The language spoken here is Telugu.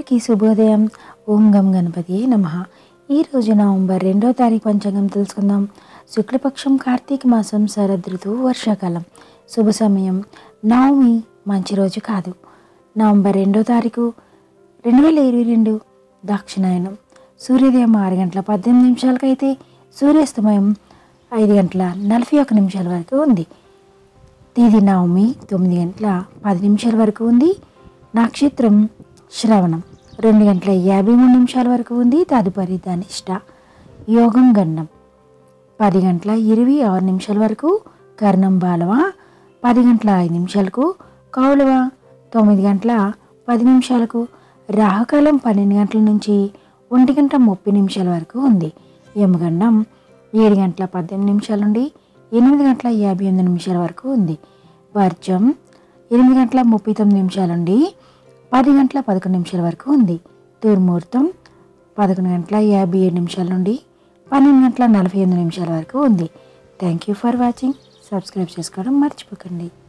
అందరికీ శుభోదయం ఓం గం గణపతి నమ ఈరోజు నవంబర్ రెండో తారీఖు పంచాంగం తెలుసుకుందాం శుక్లపక్షం కార్తీక మాసం శరద్ ఋతువు వర్షాకాలం శుభ సమయం నవమి మంచి రోజు కాదు నవంబర్ రెండో తారీఖు రెండు వేల ఇరవై రెండు దక్షిణాయనం సూర్యోదయం ఆరు గంటల పద్దెనిమిది నిమిషాలకైతే సూర్యాస్తమయం ఐదు గంటల నలభై ఒక్క నిమిషాల వరకు ఉంది తేదీ నవమి తొమ్మిది గంటల పది నిమిషాల వరకు ఉంది నక్షత్రం శ్రవణం రెండు గంటల యాభై మూడు నిమిషాల వరకు ఉంది తదుపరి ధనిష్ట యోగం గండం పది గంటల ఇరవై ఆరు నిమిషాల వరకు కర్ణం బాలవ పది గంటల ఐదు నిమిషాలకు కౌలవ తొమ్మిది గంటల పది నిమిషాలకు రాహుకాలం పన్నెండు గంటల నుంచి ఒంటి గంట ముప్పై నిమిషాల వరకు ఉంది యమగండం ఏడు గంటల పద్దెనిమిది నిమిషాల నుండి ఎనిమిది గంటల యాభై ఎనిమిది నిమిషాల వరకు ఉంది వర్జం ఎనిమిది గంటల ముప్పై తొమ్మిది నిమిషాల నుండి పది గంటల పదకొండు నిమిషాల వరకు ఉంది దుర్ముహూర్తం పదకొండు గంటల యాభై ఏడు నిమిషాల నుండి పన్నెండు గంటల నలభై ఎనిమిది నిమిషాల వరకు ఉంది thank you for watching subscribe చేసుకోవడం మర్చిపోకండి